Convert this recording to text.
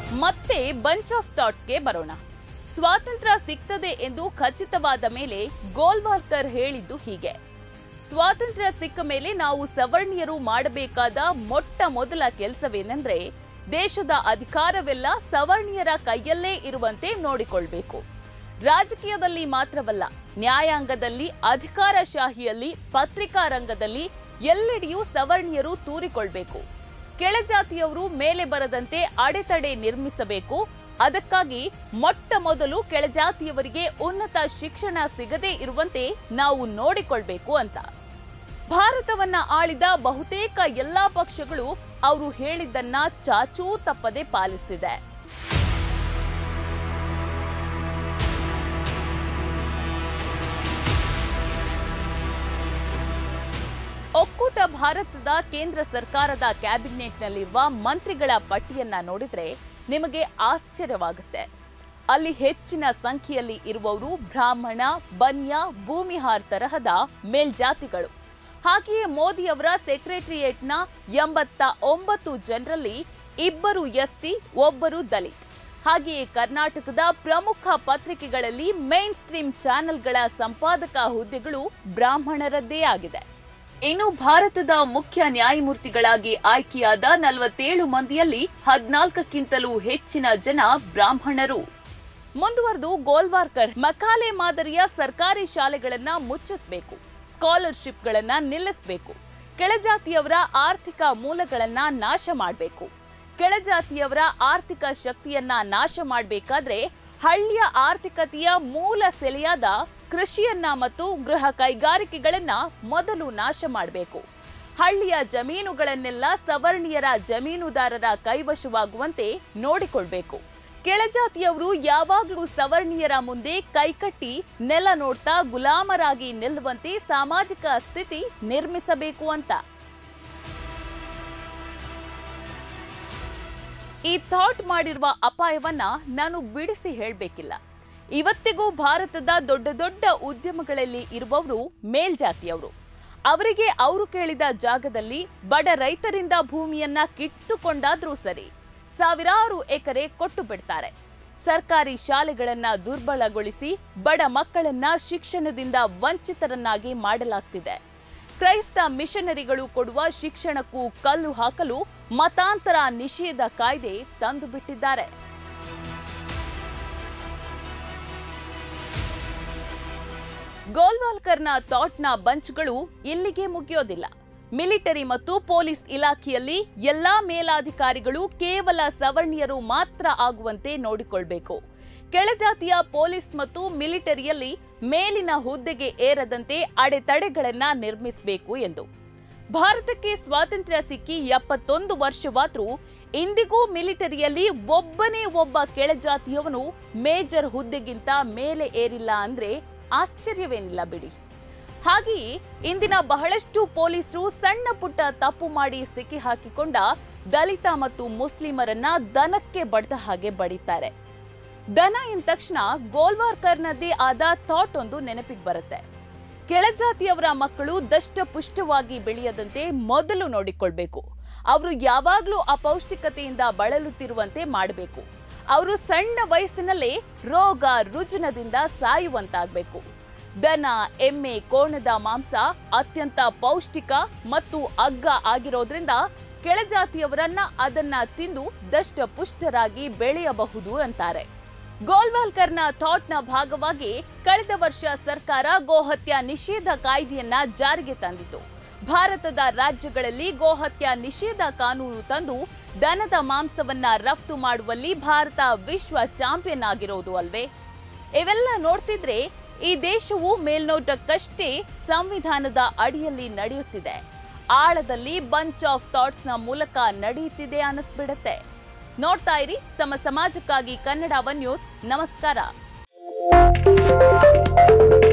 ಮತ್ತೆ bunch of ಥಾಟ್ಸ್ಗೆ ಬರೋಣ ಸ್ವಾತಂತ್ರ್ಯ ಸಿಗ್ತದೆ ಎಂದು ಖಚಿತವಾದ ಮೇಲೆ ಗೋಲ್ವಾಲ್ಕರ್ ಹೇಳಿದ್ದು ಹೀಗೆ ಸ್ವಾತಂತ್ರ್ಯ ಸಿಕ್ಕ ಮೇಲೆ ನಾವು ಸವರ್ಣೀಯರು ಮಾಡಬೇಕಾದ ಮೊಟ್ಟ ಮೊದಲ ಕೆಲಸವೇನೆಂದ್ರೆ ದೇಶದ ಅಧಿಕಾರವೆಲ್ಲ ಸವರ್ಣೀಯರ ಕೈಯಲ್ಲೇ ಇರುವಂತೆ ನೋಡಿಕೊಳ್ಬೇಕು ರಾಜಕೀಯದಲ್ಲಿ ಮಾತ್ರವಲ್ಲ ನ್ಯಾಯಾಂಗದಲ್ಲಿ ಅಧಿಕಾರಶಾಹಿಯಲ್ಲಿ ಪತ್ರಿಕಾ ರಂಗದಲ್ಲಿ ಎಲ್ಲೆಡೆಯೂ ಸವರ್ಣೀಯರು ತೂರಿಕೊಳ್ಬೇಕು ಕೆಳಜಾತಿಯವರು ಮೇಲೆ ಬರದಂತೆ ಅಡೆತಡೆ ನಿರ್ಮಿಸಬೇಕು ಅದಕ್ಕಾಗಿ ಮೊಟ್ಟ ಮೊದಲು ಕೆಳಜಾತಿಯವರಿಗೆ ಉನ್ನತ ಶಿಕ್ಷಣ ಸಿಗದೇ ಇರುವಂತೆ ನಾವು ನೋಡಿಕೊಳ್ಬೇಕು ಅಂತ ಭಾರತವನ್ನ ಆಳಿದ ಬಹುತೇಕ ಎಲ್ಲಾ ಪಕ್ಷಗಳು ಅವರು ಹೇಳಿದ್ದನ್ನ ಚಾಚೂ ತಪ್ಪದೆ ಪಾಲಿಸ್ತಿದೆ ಒಕ್ಕೂಟ ಭಾರತದ ಕೇಂದ್ರ ಸರ್ಕಾರದ ಕ್ಯಾಬಿನೆಟ್ನಲ್ಲಿರುವ ಮಂತ್ರಿಗಳ ಪಟ್ಟಿಯನ್ನ ನೋಡಿದ್ರೆ ನಿಮಗೆ ಆಶ್ಚರ್ಯವಾಗುತ್ತೆ ಅಲ್ಲಿ ಹೆಚ್ಚಿನ ಸಂಖ್ಯೆಯಲ್ಲಿ ಇರುವವರು ಬ್ರಾಹ್ಮಣ ಬನ್ಯ ಭೂಮಿಹಾರ್ ತರಹದ ಮೇಲ್ಜಾತಿಗಳು ಹಾಗೆಯೇ ಮೋದಿಯವರ ಸೆಕ್ರೆಟರಿಯೇಟ್ನ ಎಂಬತ್ತ ಒಂಬತ್ತು ಜನರಲ್ಲಿ ಇಬ್ಬರು ಎಸ್ಟಿ ಒಬ್ಬರು ದಲಿತ್ ಹಾಗೆಯೇ ಕರ್ನಾಟಕದ ಪ್ರಮುಖ ಪತ್ರಿಕೆಗಳಲ್ಲಿ ಮೇನ್ ಸ್ಟ್ರೀಮ್ ಚಾನೆಲ್ಗಳ ಸಂಪಾದಕ ಹುದ್ದೆಗಳು ಬ್ರಾಹ್ಮಣರದ್ದೇ ಆಗಿದೆ ಇನ್ನು ಭಾರತದ ಮುಖ್ಯ ನ್ಯಾಯಮೂರ್ತಿಗಳಾಗಿ ಆಯ್ಕೆಯಾದ ನಲವತ್ತೇಳು ಮಂದಿಯಲ್ಲಿ ಹದಿನಾಲ್ಕಕ್ಕಿಂತಲೂ ಹೆಚ್ಚಿನ ಜನ ಬ್ರಾಹ್ಮಣರು ಮುಂದುವರೆದು ಗೋಲ್ವಾರ್ಕರ್ ಮಕಾಲೆ ಮಾದರಿಯ ಸರ್ಕಾರಿ ಶಾಲೆಗಳನ್ನ ಮುಚ್ಚಿಸಬೇಕು ಸ್ಕಾಲರ್ಶಿಪ್ಗಳನ್ನ ನಿಲ್ಲಿಸಬೇಕು ಕೆಳಜಾತಿಯವರ ಆರ್ಥಿಕ ಮೂಲಗಳನ್ನ ನಾಶ ಮಾಡಬೇಕು ಕೆಳಜಾತಿಯವರ ಆರ್ಥಿಕ ಶಕ್ತಿಯನ್ನ ನಾಶ ಮಾಡಬೇಕಾದ್ರೆ ಹಳ್ಳಿಯ ಆರ್ಥಿಕತೆಯ ಮೂಲ ಸೆಲೆಯಾದ ಕೃಷಿಯನ್ನ ಮತ್ತು ಗೃಹ ಕೈಗಾರಿಕೆಗಳನ್ನ ಮೊದಲು ನಾಶ ಮಾಡಬೇಕು ಹಳ್ಳಿಯ ಜಮೀನುಗಳನ್ನೆಲ್ಲ ಸವರ್ಣೀಯರ ಜಮೀನುದಾರರ ಕೈವಶವಾಗುವಂತೆ ನೋಡಿಕೊಳ್ಬೇಕು ಕೆಳಜಾತಿಯವರು ಯಾವಾಗಲೂ ಸವರ್ಣೀಯರ ಮುಂದೆ ಕೈಕಟ್ಟಿ ನೆಲ ನೋಡ್ತಾ ಗುಲಾಮರಾಗಿ ನಿಲ್ಲುವಂತೆ ಸಾಮಾಜಿಕ ಸ್ಥಿತಿ ನಿರ್ಮಿಸಬೇಕು ಅಂತ ಈ ಥಾಟ್ ಮಾಡಿರುವ ಅಪಾಯವನ್ನ ನಾನು ಬಿಡಿಸಿ ಹೇಳಬೇಕಿಲ್ಲ ಇವತ್ತಿಗೂ ಭಾರತದ ದೊಡ್ಡ ದೊಡ್ಡ ಉದ್ಯಮಗಳಲ್ಲಿ ಇರುವವರು ಮೇಲ್ಜಾತಿಯವರು ಅವರಿಗೆ ಅವರು ಕೇಳಿದ ಜಾಗದಲ್ಲಿ ಬಡ ರೈತರಿಂದ ಭೂಮಿಯನ್ನ ಕಿತ್ತುಕೊಂಡಾದ್ರೂ ಸರಿ ಸಾವಿರಾರು ಎಕರೆ ಕೊಟ್ಟು ಬಿಡ್ತಾರೆ ಸರ್ಕಾರಿ ಶಾಲೆಗಳನ್ನ ದುರ್ಬಲಗೊಳಿಸಿ ಬಡ ಮಕ್ಕಳನ್ನ ಶಿಕ್ಷಣದಿಂದ ವಂಚಿತರನ್ನಾಗಿ ಮಾಡಲಾಗ್ತಿದೆ ಕ್ರೈಸ್ತ ಮಿಷನರಿಗಳು ಕೊಡುವ ಶಿಕ್ಷಣಕ್ಕೂ ಕಲ್ಲು ಹಾಕಲು ಮತಾಂತರ ನಿಷೇಧ ಕಾಯ್ದೆ ತಂದು ಬಿಟ್ಟಿದ್ದಾರೆ ಗೋಲ್ವಾಲ್ಕರ್ನ ಥಾಟ್ನ ಬಂಚ್ಗಳು ಇಲ್ಲಿಗೆ ಮುಗಿಯೋದಿಲ್ಲ ಮಿಲಿಟರಿ ಮತ್ತು ಪೊಲೀಸ್ ಇಲಾಖೆಯಲ್ಲಿ ಎಲ್ಲಾ ಮೇಲಾಧಿಕಾರಿಗಳು ಕೇವಲ ಸವರ್ಣೀಯರು ಮಾತ್ರ ಆಗುವಂತೆ ನೋಡಿಕೊಳ್ಬೇಕು ಕೆಳಜಾತಿಯ ಪೊಲೀಸ್ ಮತ್ತು ಮಿಲಿಟರಿಯಲ್ಲಿ ಮೇಲಿನ ಹುದ್ದೆಗೆ ಏರದಂತೆ ಅಡೆತಡೆಗಳನ್ನ ನಿರ್ಮಿಸಬೇಕು ಎಂದು ಭಾರತಕ್ಕೆ ಸ್ವಾತಂತ್ರ್ಯ ಸಿಕ್ಕಿ ಎಪ್ಪತ್ತೊಂದು ವರ್ಷವಾದ್ರೂ ಇಂದಿಗೂ ಮಿಲಿಟರಿಯಲ್ಲಿ ಒಬ್ಬನೇ ಒಬ್ಬ ಕೆಳಜಾತಿಯವನು ಮೇಜರ್ ಹುದ್ದೆಗಿಂತ ಮೇಲೆ ಏರಿಲ್ಲ ಅಂದ್ರೆ ಆಶ್ಚರ್ಯವೇನಿಲ್ಲ ಬಿಡಿ ಹಾಗೆಯೇ ಇಂದಿನ ಬಹಳಷ್ಟು ಪೊಲೀಸರು ಸಣ್ಣ ಪುಟ್ಟ ತಪ್ಪು ಮಾಡಿ ಸಿಕ್ಕಿ ಹಾಕಿಕೊಂಡ ದಲಿತ ಮತ್ತು ಮುಸ್ಲಿಮರನ್ನ ದನಕ್ಕೆ ಬಡ್ದ ಹಾಗೆ ಬಡಿತಾರೆ ದನ ಎಂದ ತಕ್ಷಣ ಗೋಲ್ವಾರ್ಕರ್ನದ್ದೇ ಆದ ಥಾಟ್ ಒಂದು ನೆನಪಿಗೆ ಬರುತ್ತೆ ಕೆಳಜಾತಿಯವರ ಮಕ್ಕಳು ದಷ್ಟಪುಷ್ಟವಾಗಿ ಬೆಳೆಯದಂತೆ ಮೊದಲು ನೋಡಿಕೊಳ್ಬೇಕು ಅವರು ಯಾವಾಗಲೂ ಅಪೌಷ್ಟಿಕತೆಯಿಂದ ಬಳಲುತ್ತಿರುವಂತೆ ಮಾಡಬೇಕು ಅವರು ಸಣ್ಣ ವಯಸ್ಸಿನಲ್ಲೇ ರೋಗ ರುಜಿನದಿಂದ ಸಾಯುವಂತಾಗಬೇಕು ದನ ಎಮ್ಮೆ ಕೋಣದ ಮಾಂಸ ಅತ್ಯಂತ ಪೌಷ್ಟಿಕ ಮತ್ತು ಅಗ್ಗ ಆಗಿರೋದ್ರಿಂದ ಕೆಳಜಾತಿಯವರನ್ನ ಅದನ್ನ ತಿಂದು ದಷ್ಟಪುಷ್ಟರಾಗಿ ಬೆಳೆಯಬಹುದು ಅಂತಾರೆ ಗೋಲ್ವಾಲ್ಕರ್ನ ಥಾಟ್ನ ಭಾಗವಾಗಿ ಕಳೆದ ವರ್ಷ ಸರ್ಕಾರ ಗೋಹತ್ಯೆ ನಿಷೇಧ ಕಾಯ್ದೆಯನ್ನ ಜಾರಿಗೆ ತಂದಿತು ಭಾರತದ ರಾಜ್ಯಗಳಲ್ಲಿ ಗೋಹತ್ಯೆ ನಿಷೇಧ ಕಾನೂನು ತಂದು ದನದ ಮಾಂಸವನ್ನ ರಫ್ತು ಮಾಡುವಲ್ಲಿ ಭಾರತ ವಿಶ್ವ ಚಾಂಪಿಯನ್ ಆಗಿರೋದು ಅಲ್ವೇ ಇವೆಲ್ಲ ನೋಡ್ತಿದ್ರೆ ಈ ದೇಶವು ಮೇಲ್ನೋಟಕ್ಕಷ್ಟೇ ಸಂವಿಧಾನದ ಅಡಿಯಲ್ಲಿ ನಡೆಯುತ್ತಿದೆ ಆಳದಲ್ಲಿ ಬಂಚ್ ಆಫ್ ಥಾಟ್ಸ್ನ ಮೂಲಕ ನಡೆಯುತ್ತಿದೆ ಅನಿಸ್ಬಿಡತ್ತೆ ನೋಡ್ತಾ ಇರಿ ಸಮ ಸಮಾಜಕ್ಕಾಗಿ ಕನ್ನಡ ಒನ್ ನ್ಯೂಸ್ ನಮಸ್ಕಾರ